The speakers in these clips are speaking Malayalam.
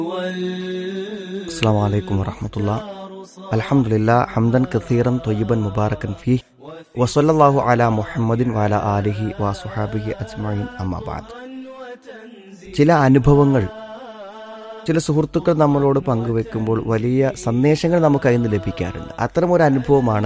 السلام عليكم ورحمة الله الحمد لله حمدا كثيرا طيبا مباركا فيه وصلى الله على محمد وعلى آله وصحابه أجمعين أما بعد ചില അനുഭവങ്ങൾ ചില സുഹൃത്തുക്കൾ നമ്മളോട് പങ്കുവെക്കുമ്പോൾ വലിയ സന്ദേശങ്ങൾ നമുക്ക് അതിൽ നിന്ന് ലഭിക്കാറുണ്ട് അത്തരമൊരു അനുഭവമാണ്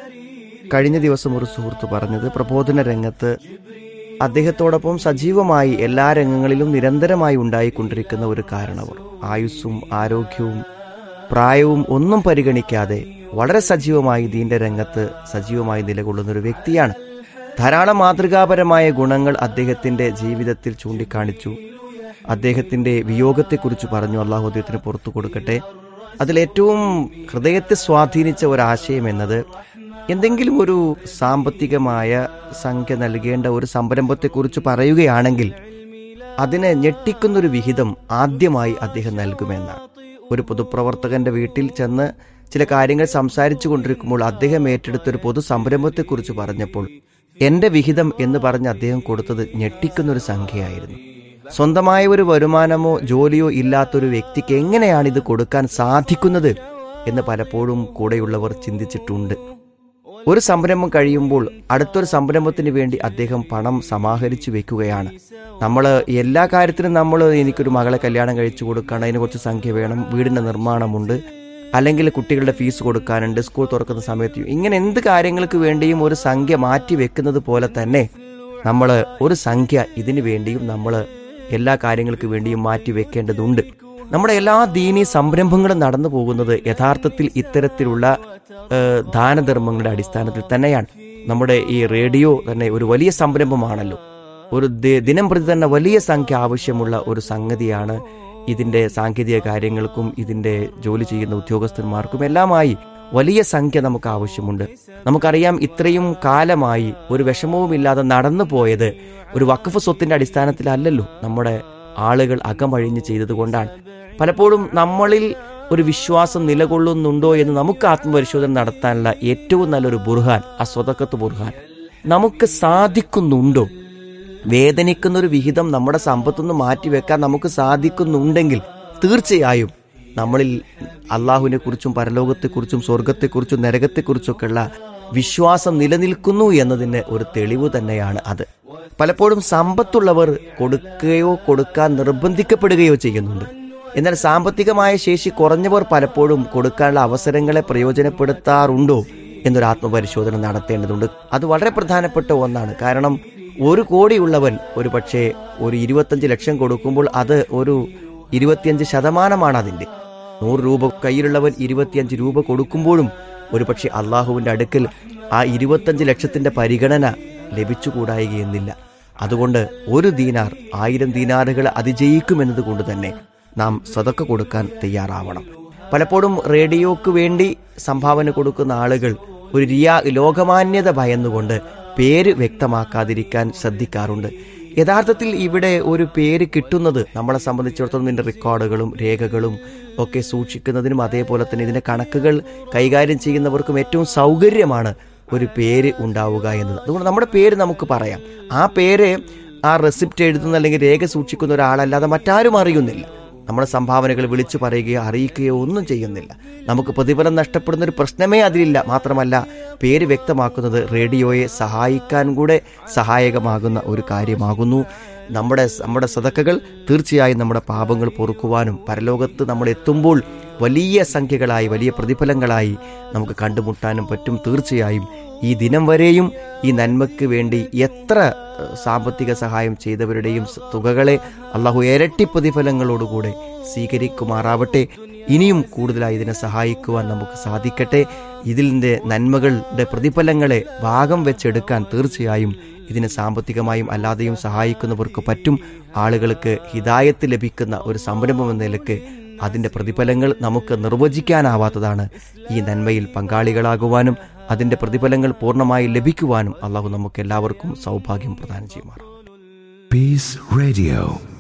കഴിഞ്ഞ ദിവസം ഒരു സുഹൃത്ത് പറഞ്ഞത് പ്രബോധന രംഗത്ത് അദ്ദേഹത്തോടൊപ്പം സജീവമായി എല്ലാ രംഗങ്ങളിലും നിരന്തരമായി ഉണ്ടായിക്കൊണ്ടിരിക്കുന്ന ഒരു കാരണവർ ആയുസ്സും ആരോഗ്യവും പ്രായവും ഒന്നും പരിഗണിക്കാതെ വളരെ സജീവമായി ദീന്റെ രംഗത്ത് സജീവമായി നിലകൊള്ളുന്ന ഒരു വ്യക്തിയാണ് ധാരാളം മാതൃകാപരമായ ഗുണങ്ങൾ അദ്ദേഹത്തിന്റെ ജീവിതത്തിൽ ചൂണ്ടിക്കാണിച്ചു അദ്ദേഹത്തിന്റെ വിയോഗത്തെക്കുറിച്ച് പറഞ്ഞു അള്ളാഹു അദ്ദേഹത്തിന് പുറത്തു കൊടുക്കട്ടെ അതിലേറ്റവും ഹൃദയത്തെ സ്വാധീനിച്ച ഒരാശയം എന്നത് എന്തെങ്കിലും ഒരു സാമ്പത്തികമായ സംഖ്യ നൽകേണ്ട ഒരു സംരംഭത്തെക്കുറിച്ച് പറയുകയാണെങ്കിൽ അതിനെ ഞെട്ടിക്കുന്നൊരു വിഹിതം ആദ്യമായി അദ്ദേഹം നൽകുമെന്നാണ് ഒരു പൊതുപ്രവർത്തകന്റെ വീട്ടിൽ ചെന്ന് ചില കാര്യങ്ങൾ സംസാരിച്ചു കൊണ്ടിരിക്കുമ്പോൾ അദ്ദേഹം ഏറ്റെടുത്ത ഒരു പൊതു സംരംഭത്തെക്കുറിച്ച് പറഞ്ഞപ്പോൾ എന്റെ വിഹിതം എന്ന് പറഞ്ഞ് അദ്ദേഹം കൊടുത്തത് ഞെട്ടിക്കുന്നൊരു സംഖ്യയായിരുന്നു സ്വന്തമായ ഒരു വരുമാനമോ ജോലിയോ ഇല്ലാത്തൊരു വ്യക്തിക്ക് എങ്ങനെയാണ് ഇത് കൊടുക്കാൻ സാധിക്കുന്നത് എന്ന് പലപ്പോഴും കൂടെയുള്ളവർ ചിന്തിച്ചിട്ടുണ്ട് ഒരു സംരംഭം കഴിയുമ്പോൾ അടുത്തൊരു സംരംഭത്തിന് വേണ്ടി അദ്ദേഹം പണം സമാഹരിച്ചു വെക്കുകയാണ് നമ്മൾ എല്ലാ കാര്യത്തിനും നമ്മൾ എനിക്കൊരു മകളെ കല്യാണം കഴിച്ചു കൊടുക്കണം അതിന് കുറച്ച് സംഖ്യ വേണം വീടിന്റെ നിർമ്മാണമുണ്ട് അല്ലെങ്കിൽ കുട്ടികളുടെ ഫീസ് കൊടുക്കാനുണ്ട് സ്കൂൾ തുറക്കുന്ന സമയത്ത് ഇങ്ങനെ എന്ത് കാര്യങ്ങൾക്ക് വേണ്ടിയും ഒരു സംഖ്യ മാറ്റി വെക്കുന്നത് പോലെ തന്നെ നമ്മൾ ഒരു സംഖ്യ ഇതിനു വേണ്ടിയും നമ്മൾ എല്ലാ കാര്യങ്ങൾക്ക് വേണ്ടിയും മാറ്റി വെക്കേണ്ടതുണ്ട് നമ്മുടെ എല്ലാ ദീനീ സംരംഭങ്ങളും നടന്നു പോകുന്നത് യഥാർത്ഥത്തിൽ ഇത്തരത്തിലുള്ള ഏഹ്, ദാനധർമ്മങ്ങളുടെ അടിസ്ഥാനത്തിൽ തന്നെയാണ് നമ്മുടെ ഈ റേഡിയോ തന്നെ ഒരു വലിയ സംരംഭമാണല്ലോ ഒരു ദി- ദിനം പ്രതി തന്നെ വലിയ സംഖ്യ ആവശ്യമുള്ള ഒരു സംഗതിയാണ് ഇതിന്റെ സാങ്കേതിക കാര്യങ്ങൾക്കും ഇതിന്റെ ജോലി ചെയ്യുന്ന ഉദ്യോഗസ്ഥന്മാർക്കും എല്ലാമായി വലിയ സംഖ്യ നമുക്ക് ആവശ്യമുണ്ട് നമുക്കറിയാം ഇത്രയും കാലമായി ഒരു വിഷമവുമില്ലാതെ നടന്നു പോയത് ഒരു വഖഫ് സ്വത്തിന്റെ അടിസ്ഥാനത്തിലല്ലല്ലോ നമ്മുടെ ആളുകൾ അകമഴിഞ്ഞ് ചെയ്തതുകൊണ്ടാണ് പലപ്പോഴും നമ്മളിൽ ഒരു വിശ്വാസം നിലകൊള്ളുന്നുണ്ടോ എന്ന് നമുക്ക് ആത്മപരിശോധന നടത്താനുള്ള ഏറ്റവും നല്ലൊരു ബുർഹാൻ ആ സ്വതക്കത്ത് ബുർഹാൻ നമുക്ക് സാധിക്കുന്നുണ്ടോ വേദനിക്കുന്ന ഒരു വിഹിതം നമ്മുടെ സമ്പത്തുനിന്ന് മാറ്റിവെക്കാൻ നമുക്ക് സാധിക്കുന്നുണ്ടെങ്കിൽ തീർച്ചയായും നമ്മളിൽ അള്ളാഹുവിനെ കുറിച്ചും പരലോകത്തെക്കുറിച്ചും സ്വർഗത്തെക്കുറിച്ചും നരകത്തെക്കുറിച്ചൊക്കെയുള്ള വിശ്വാസം നിലനിൽക്കുന്നു എന്നതിന് ഒരു തെളിവ് തന്നെയാണ് അത് പലപ്പോഴും സമ്പത്തുള്ളവർ കൊടുക്കുകയോ കൊടുക്കാൻ നിർബന്ധിക്കപ്പെടുകയോ ചെയ്യുന്നുണ്ട് എന്നാൽ സാമ്പത്തികമായ ശേഷി കുറഞ്ഞവർ പലപ്പോഴും കൊടുക്കാനുള്ള അവസരങ്ങളെ പ്രയോജനപ്പെടുത്താറുണ്ടോ എന്നൊരു ആത്മപരിശോധന നടത്തേണ്ടതുണ്ട് അത് വളരെ പ്രധാനപ്പെട്ട ഒന്നാണ് കാരണം ഒരു കോടിയുള്ളവൻ ഒരു പക്ഷേ ഒരു ഇരുപത്തഞ്ച് ലക്ഷം കൊടുക്കുമ്പോൾ അത് ഒരു ഇരുപത്തിയഞ്ച് ശതമാനമാണ് അതിന്റെ നൂറ് രൂപ കയ്യിലുള്ളവൻ ഇരുപത്തിയഞ്ച് രൂപ കൊടുക്കുമ്പോഴും ഒരുപക്ഷെ അള്ളാഹുവിന്റെ അടുക്കൽ ആ ഇരുപത്തഞ്ച് ലക്ഷത്തിന്റെ പരിഗണന ലഭിച്ചുകൂടായികയെന്നില്ല അതുകൊണ്ട് ഒരു ദീനാർ ആയിരം ദീനാറുകൾ അതിജയിക്കുമെന്നത് കൊണ്ട് തന്നെ നാം സതക്ക കൊടുക്കാൻ തയ്യാറാവണം പലപ്പോഴും റേഡിയോക്ക് വേണ്ടി സംഭാവന കൊടുക്കുന്ന ആളുകൾ ഒരു റിയാ ലോകമാന്യത ഭയന്നുകൊണ്ട് പേര് വ്യക്തമാക്കാതിരിക്കാൻ ശ്രദ്ധിക്കാറുണ്ട് യഥാർത്ഥത്തിൽ ഇവിടെ ഒരു പേര് കിട്ടുന്നത് നമ്മളെ സംബന്ധിച്ചിടത്തോളം ഇതിന്റെ റെക്കോർഡുകളും രേഖകളും ഒക്കെ സൂക്ഷിക്കുന്നതിനും അതേപോലെ തന്നെ ഇതിന്റെ കണക്കുകൾ കൈകാര്യം ചെയ്യുന്നവർക്കും ഏറ്റവും സൗകര്യമാണ് ഒരു പേര് ഉണ്ടാവുക എന്നത് അതുകൊണ്ട് നമ്മുടെ പേര് നമുക്ക് പറയാം ആ പേര് ആ റെസിപ്റ്റ് എഴുതുന്ന അല്ലെങ്കിൽ രേഖ സൂക്ഷിക്കുന്ന ഒരാളല്ലാതെ മറ്റാരും അറിയുന്നില്ല നമ്മുടെ സംഭാവനകൾ വിളിച്ചു പറയുകയോ അറിയിക്കുകയോ ഒന്നും ചെയ്യുന്നില്ല നമുക്ക് പ്രതിഫലം നഷ്ടപ്പെടുന്ന ഒരു പ്രശ്നമേ അതിലില്ല മാത്രമല്ല പേര് വ്യക്തമാക്കുന്നത് റേഡിയോയെ സഹായിക്കാൻ കൂടെ സഹായകമാകുന്ന ഒരു കാര്യമാകുന്നു നമ്മുടെ നമ്മുടെ സതക്കകൾ തീർച്ചയായും നമ്മുടെ പാപങ്ങൾ പൊറുക്കുവാനും പരലോകത്ത് നമ്മൾ എത്തുമ്പോൾ വലിയ സംഖ്യകളായി വലിയ പ്രതിഫലങ്ങളായി നമുക്ക് കണ്ടുമുട്ടാനും പറ്റും തീർച്ചയായും ഈ ദിനം വരെയും ഈ നന്മയ്ക്ക് വേണ്ടി എത്ര ഏഹ്, സാമ്പത്തിക സഹായം ചെയ്തവരുടെയും സ- തുകകളെ അള്ളാഹു ഇരട്ടി പ്രതിഫലങ്ങളോടുകൂടെ സ്വീകരിക്കുമാറാവട്ടെ ഇനിയും കൂടുതലായി ഇതിനെ സഹായിക്കുവാൻ നമുക്ക് സാധിക്കട്ടെ ഇതിൻ്റെ നന്മകളുടെ പ്രതിഫലങ്ങളെ ഭാഗം വെച്ചെടുക്കാൻ തീർച്ചയായും ഇതിനെ സാമ്പത്തികമായും അല്ലാതെയും സഹായിക്കുന്നവർക്ക് പറ്റും ആളുകൾക്ക് ഹിതായത്ത് ലഭിക്കുന്ന ഒരു സംരംഭം എന്ന നിലക്ക് അതിന്റെ പ്രതിഫലങ്ങൾ നമുക്ക് നിർവചിക്കാനാവാത്തതാണ് ഈ നന്മയിൽ പങ്കാളികളാകുവാനും അതിന്റെ പ്രതിഫലങ്ങൾ പൂർണ്ണമായി ലഭിക്കുവാനും അള്ളാഹു നമുക്ക് എല്ലാവർക്കും സൗഭാഗ്യം പ്രദാനം ചെയ്യുമാറാം Peace Radio.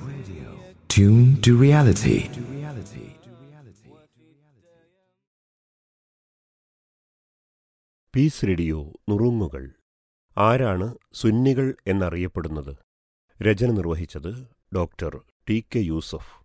Tune to reality. Peace radio നുറുങ്ങുകൾ ആരാണ് സുന്നികൾ എന്നറിയപ്പെടുന്നത് രചന നിർവഹിച്ചത് ഡോക്ടർ ടി കെ യൂസഫ്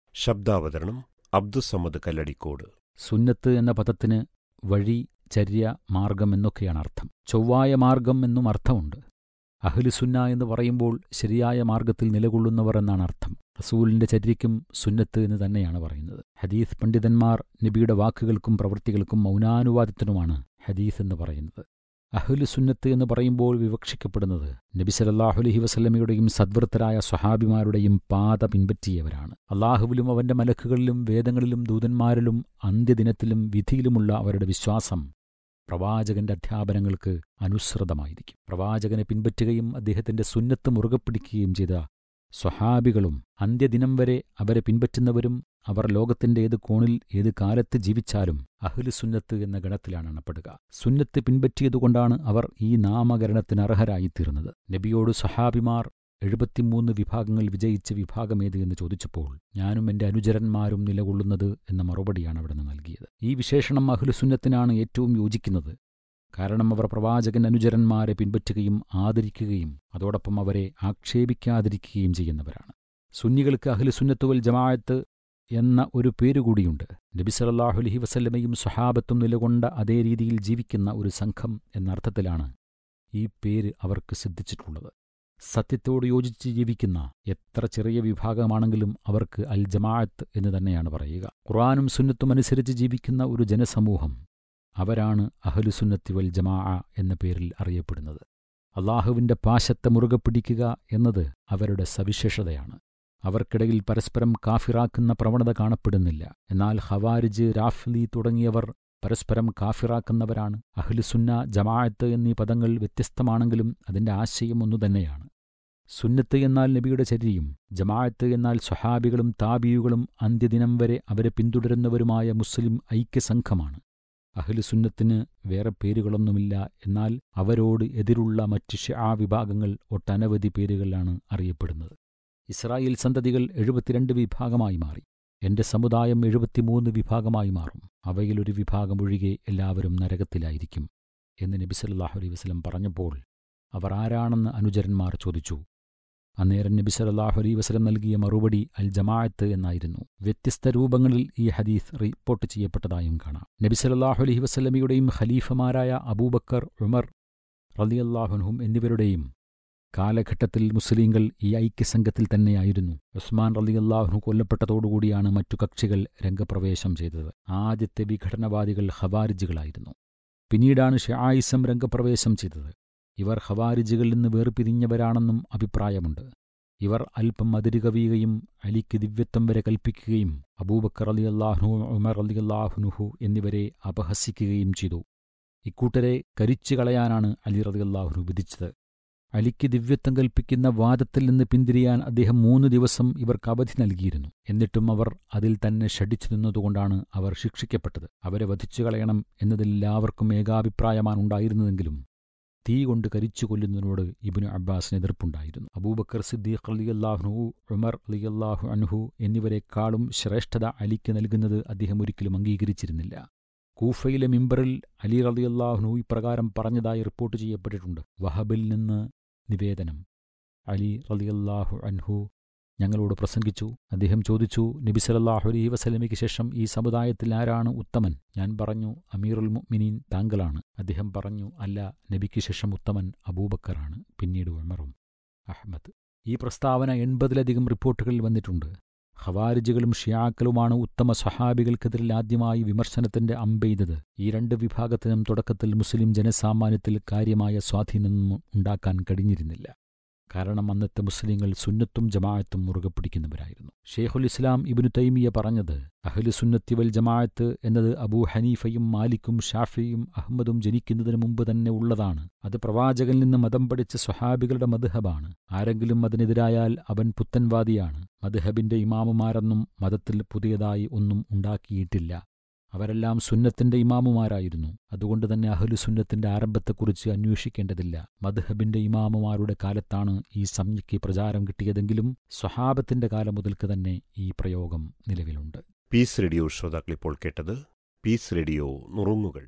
ശബ്ദാവതരണം അബ്ദുസമ്മദ് കല്ലടിക്കോട് സുന്നത്ത് എന്ന പദത്തിന് വഴി ചര്യ മാർഗം എന്നൊക്കെയാണ് അർത്ഥം ചൊവ്വായ മാർഗം എന്നും അർത്ഥമുണ്ട് അഹ്ലുസുന്ന എന്ന് പറയുമ്പോൾ ശരിയായ മാർഗത്തിൽ നിലകൊള്ളുന്നവർ എന്നാണ് അർത്ഥം റസൂലിന്റെ ചര്യയ്ക്കും സുന്നത്ത് എന്ന് തന്നെയാണ് പറയുന്നത് ഹദീസ് പണ്ഡിതന്മാർ നബിയുടെ വാക്കുകൾക്കും പ്രവൃത്തികൾക്കും മൗനാനുവാദത്തിനുമാണ് ഹദീസ് എന്ന് പറയുന്നത് അഹ്ലു സുന്നത്ത് എന്ന് പറയുമ്പോൾ വിവക്ഷിക്കപ്പെടുന്നത് നബി സലല്ലാഹു അലഹി വസല്ലമയുടെയും സദ്വൃത്തരായ സ്വഹാബിമാരുടെയും പാത പിൻപറ്റിയവരാണ് അള്ളാഹുവിലും അവന്റെ മലക്കുകളിലും വേദങ്ങളിലും ദൂതന്മാരിലും അന്ത്യദിനത്തിലും വിധിയിലുമുള്ള അവരുടെ വിശ്വാസം പ്രവാചകന്റെ അധ്യാപനങ്ങൾക്ക് അനുസൃതമായിരിക്കും പ്രവാചകനെ പിൻപറ്റുകയും അദ്ദേഹത്തിന്റെ സുന്നത്ത് മുറുകെ പിടിക്കുകയും ചെയ്ത സ്വഹാബികളും അന്ത്യദിനം വരെ അവരെ പിൻപറ്റുന്നവരും അവർ ലോകത്തിന്റെ ഏത് കോണിൽ ഏത് കാലത്ത് ജീവിച്ചാലും അഹ്ലു സുന്നത്ത് എന്ന ഗണത്തിലാണ് എണ്ണപ്പെടുക സുന്നത്ത് പിൻപറ്റിയതുകൊണ്ടാണ് അവർ ഈ നാമകരണത്തിന് അർഹരായിത്തീർന്നത് നബിയോട് സഹാബിമാർ എഴുപത്തിമൂന്ന് വിഭാഗങ്ങൾ വിജയിച്ച വിഭാഗമേത് എന്ന് ചോദിച്ചപ്പോൾ ഞാനും എന്റെ അനുചരന്മാരും നിലകൊള്ളുന്നത് എന്ന മറുപടിയാണ് അവിടെ നിന്ന് നൽകിയത് ഈ വിശേഷണം അഹ്ലുസുന്നത്തിനാണ് ഏറ്റവും യോജിക്കുന്നത് കാരണം അവർ പ്രവാചകൻ അനുചരന്മാരെ പിൻപറ്റുകയും ആദരിക്കുകയും അതോടൊപ്പം അവരെ ആക്ഷേപിക്കാതിരിക്കുകയും ചെയ്യുന്നവരാണ് സുന്നികൾക്ക് അഹ്ലുസുന്നത്തുവൽ ജമാഅത്ത് എന്ന ഒരു പേരുകൂടിയുണ്ട് നബി സല്ലല്ലാഹു അലൈഹി വസല്ലമയും സ്വഹാബത്തും നിലകൊണ്ട അതേ രീതിയിൽ ജീവിക്കുന്ന ഒരു സംഘം എന്നർത്ഥത്തിലാണ് ഈ പേര് അവർക്ക് സിദ്ധിച്ചിട്ടുള്ളത് സത്യത്തോട് യോജിച്ച് ജീവിക്കുന്ന എത്ര ചെറിയ വിഭാഗമാണെങ്കിലും അവർക്ക് അൽ ജമാഅത്ത് എന്ന് തന്നെയാണ് പറയുക ഖുർആാനും സുന്നത്തും അനുസരിച്ച് ജീവിക്കുന്ന ഒരു ജനസമൂഹം അവരാണ് അഹലുസുന്നത്തി വൽ ജമാ എന്ന പേരിൽ അറിയപ്പെടുന്നത് അള്ളാഹുവിന്റെ പാശത്തെ മുറുകെ പിടിക്കുക എന്നത് അവരുടെ സവിശേഷതയാണ് അവർക്കിടയിൽ പരസ്പരം കാഫിറാക്കുന്ന പ്രവണത കാണപ്പെടുന്നില്ല എന്നാൽ ഹവാരിജ് രാഫ്ലി തുടങ്ങിയവർ പരസ്പരം കാഫിറാക്കുന്നവരാണ് അഹ്ലുസുന്ന ജമാഅത്ത് എന്നീ പദങ്ങൾ വ്യത്യസ്തമാണെങ്കിലും അതിന്റെ ആശയം ഒന്നുതന്നെയാണ് സുന്നത്ത് എന്നാൽ നബിയുടെ ചര്യയും ജമാഅത്ത് എന്നാൽ സ്വഹാബികളും താബിയുകളും അന്ത്യദിനം വരെ അവരെ പിന്തുടരുന്നവരുമായ മുസ്ലിം ഐക്യസംഘമാണ് അഹ്ലുസുന്നത്തിന് വേറെ പേരുകളൊന്നുമില്ല എന്നാൽ അവരോട് എതിരുള്ള മറ്റ് ഷിആ വിഭാഗങ്ങൾ ഒട്ടനവധി പേരുകളിലാണ് അറിയപ്പെടുന്നത് ഇസ്രായേൽ സന്തതികൾ എഴുപത്തിരണ്ട് വിഭാഗമായി മാറി എന്റെ സമുദായം എഴുപത്തിമൂന്ന് വിഭാഗമായി മാറും അവയിലൊരു വിഭാഗം ഒഴികെ എല്ലാവരും നരകത്തിലായിരിക്കും എന്ന് നബി സല്ലല്ലാഹു അലൈഹി വസല്ലം പറഞ്ഞപ്പോൾ അവർ ആരാണെന്ന് അനുചരന്മാർ ചോദിച്ചു അന്നേരം നബി സല്ലല്ലാഹു അലൈഹി വസല്ലം നൽകിയ മറുപടി അൽ ജമാഅത്ത് എന്നായിരുന്നു വ്യത്യസ്ത രൂപങ്ങളിൽ ഈ ഹദീസ് റിപ്പോർട്ട് ചെയ്യപ്പെട്ടതായും കാണാം നബി സല്ലല്ലാഹു അലൈഹി വസല്ലമയുടെയും ഖലീഫമാരായ അബൂബക്കർ ഉമർ റളിയല്ലാഹുൻഹും എന്നിവരുടെയും കാലഘട്ടത്തിൽ മുസ്ലിങ്ങൾ ഈ ഐക്യസംഘത്തിൽ തന്നെയായിരുന്നു ഉസ്മാൻ റലിയല്ലാഹു കൊല്ലപ്പെട്ടതോടുകൂടിയാണ് മറ്റു കക്ഷികൾ രംഗപ്രവേശം ചെയ്തത് ആദ്യത്തെ വിഘടനവാദികൾ ഹവാരിജുകളായിരുന്നു പിന്നീടാണ് ഷായിസം രംഗപ്രവേശം ചെയ്തത് ഇവർ ഹവാരിജുകളിൽ നിന്ന് വേർപിരിഞ്ഞവരാണെന്നും അഭിപ്രായമുണ്ട് ഇവർ അല്പം അതിരുകവിയുകയും അലിക്ക് ദിവ്യത്വം വരെ കൽപ്പിക്കുകയും അബൂബക്കർ അലി അള്ളാഹ്നു ഉമർ അലി അള്ളാഹുനുഹു എന്നിവരെ അപഹസിക്കുകയും ചെയ്തു ഇക്കൂട്ടരെ കരിച്ചു കളയാനാണ് അലി റലി അള്ളാഹുനു വിധിച്ചത് അലിക്ക് ദിവ്യത്വം കൽപ്പിക്കുന്ന വാദത്തിൽ നിന്ന് പിന്തിരിയാൻ അദ്ദേഹം മൂന്ന് ദിവസം ഇവർക്ക് അവധി നൽകിയിരുന്നു എന്നിട്ടും അവർ അതിൽ തന്നെ ഷടിച്ചു നിന്നതുകൊണ്ടാണ് അവർ ശിക്ഷിക്കപ്പെട്ടത് അവരെ വധിച്ചു കളയണം എന്നതിൽ എല്ലാവർക്കും ഏകാഭിപ്രായമാണ് ഉണ്ടായിരുന്നതെങ്കിലും തീ കൊണ്ട് കരിച്ചു കൊല്ലുന്നതിനോട് ഇബിനു അബ്ബാസിന് എതിർപ്പുണ്ടായിരുന്നു അബൂബക്കർ സിദ്ദീഖ് അലിയല്ലാഹ്നു ഉമർ അലിയല്ലാഹു അൻഹു എന്നിവരെക്കാളും ശ്രേഷ്ഠത അലിക്ക് നൽകുന്നത് അദ്ദേഹം ഒരിക്കലും അംഗീകരിച്ചിരുന്നില്ല കൂഫയിലെ മിമ്പറിൽ അലി റളിയല്ലാഹുനു ഇപ്രകാരം പറഞ്ഞതായി റിപ്പോർട്ട് ചെയ്യപ്പെട്ടിട്ടുണ്ട് വഹബിൽ നിന്ന് നിവേദനം അലി റളിയല്ലാഹു അൻഹു ഞങ്ങളോട് പ്രസംഗിച്ചു അദ്ദേഹം ചോദിച്ചു നബി സല്ലല്ലാഹു അലൈഹി വസല്ലമയ്ക്ക് ശേഷം ഈ സമുദായത്തിൽ ആരാണ് ഉത്തമൻ ഞാൻ പറഞ്ഞു അമീറുൽ മുഅ്മിനീൻ താങ്കളാണ് അദ്ദേഹം പറഞ്ഞു അല്ല നബിക്ക് ശേഷം ഉത്തമൻ അബൂബക്കറാണ് പിന്നീട് ഉമറും അഹ്മദ് ഈ പ്രസ്താവന എൺപതിലധികം റിപ്പോർട്ടുകളിൽ വന്നിട്ടുണ്ട് ഖവാരിജുകളും ഷിയാക്കളുമാണ് ഉത്തമ സഹാബികൾക്കെതിരിൽ ആദ്യമായി വിമർശനത്തിന്റെ അമ്പെയ്തത് ഈ രണ്ട് വിഭാഗത്തിനും തുടക്കത്തിൽ മുസ്ലിം ജനസാമാന്യത്തിൽ കാര്യമായ സ്വാധീനമൊന്നും ഉണ്ടാക്കാൻ കഴിഞ്ഞിരുന്നില്ല കാരണം അന്നത്തെ മുസ്ലിങ്ങൾ സുന്നത്തും ജമാഅത്തും മുറുകെ പിടിക്കുന്നവരായിരുന്നു ഷെയ്ഖുൽ ഇസ്ലാം ഇബിനു തൈമിയ പറഞ്ഞത് അഹ്ലു സുന്നത്തി വൽ ജമാഅത്ത് എന്നത് അബൂ ഹനീഫയും മാലിക്കും ഷാഫിയും അഹമ്മദും ജനിക്കുന്നതിന് മുമ്പ് തന്നെ ഉള്ളതാണ് അത് പ്രവാചകനിൽ നിന്ന് മതം പഠിച്ച സ്വഹാബികളുടെ മദ്ഹബാണ് ആരെങ്കിലും അതിനെതിരായാൽ അവൻ പുത്തൻവാദിയാണ് മദ്ഹബിന്റെ ഇമാമുമാരെന്നും മതത്തിൽ പുതിയതായി ഒന്നും ഉണ്ടാക്കിയിട്ടില്ല അവരെല്ലാം സുന്നത്തിന്റെ ഇമാമുമാരായിരുന്നു അതുകൊണ്ട് തന്നെ അഹ്ലു സുന്നത്തിന്റെ ആരംഭത്തെക്കുറിച്ച് അന്വേഷിക്കേണ്ടതില്ല മദ്ഹബിന്റെ ഇമാമുമാരുടെ കാലത്താണ് ഈ സംജ്ഞയ്ക്ക് പ്രചാരം കിട്ടിയതെങ്കിലും സ്വഹാബത്തിന്റെ കാലം മുതൽക്ക് തന്നെ ഈ പ്രയോഗം നിലവിലുണ്ട് പീസ് റേഡിയോ ശ്രോതാക്കൾ ഇപ്പോൾ കേട്ടത് പീസ് റേഡിയോ നുറുങ്ങുകൾ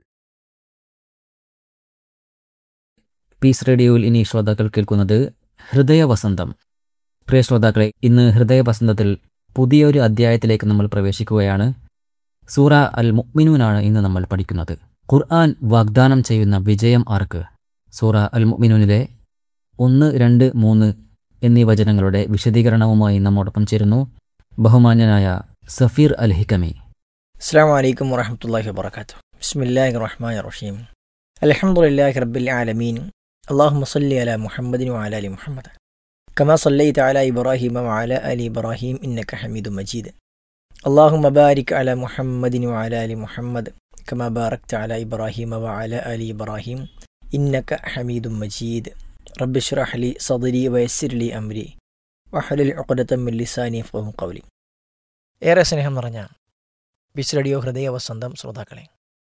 പീസ് റേഡിയോയിൽ ഇനി ശ്രോതാക്കൾ കേൾക്കുന്നത് ഹൃദയവസന്തം പ്രിയ ശ്രോതാക്കളെ ഇന്ന് ഹൃദയവസന്തത്തിൽ പുതിയൊരു അധ്യായത്തിലേക്ക് നമ്മൾ പ്രവേശിക്കുകയാണ് സൂറ അൽ മുഅ്മിനൂനാണ് ഇന്ന് നമ്മൾ പഠിക്കുന്നത് ഖുർആൻ വാഗ്ദാനം ചെയ്യുന്ന വിജയം ആർക്ക് സൂറ അൽ മുഅ്മിനൂനിലെ ഒന്ന് രണ്ട് മൂന്ന് എന്നീ വചനങ്ങളുടെ വിശദീകരണവുമായി നമ്മോടൊപ്പം ചേരുന്നു ബഹുമാന്യനായ സഫീർ അൽ ഹിക്കമി അസ്സാം വലൈക്കും വറഹമത്തല്ലാഹി വബർക്കാത്തു ബിസ്മില്ലാഹി റഹ്മാൻ റഹീം അലഹമുല്ലാഹി റബ്ബിൽ ആലമീൻ അള്ളാഹു സല്ലി അല മുഹമ്മദിൻ വഅല അലി മുഹമ്മദ് കമാ സല്ലൈത അല ഇബ്രാഹിം വഅല അലി ഇബ്രാഹിം ഇന്നക ഹമീദു മജീദ് اللهم بارك على محمد وعلى ال محمد كما باركت على ابراهيم وعلى ال ابراهيم انك حميد مجيد رب اشرح لي صدري ويسر لي امري واحلل عقدة من لساني يفقهوا قولي ഏറെ സ്നേഹം നിറഞ്ഞ ബിസ് റേഡിയോ ഹൃദയ വസന്തം ശ്രോതാക്കളെ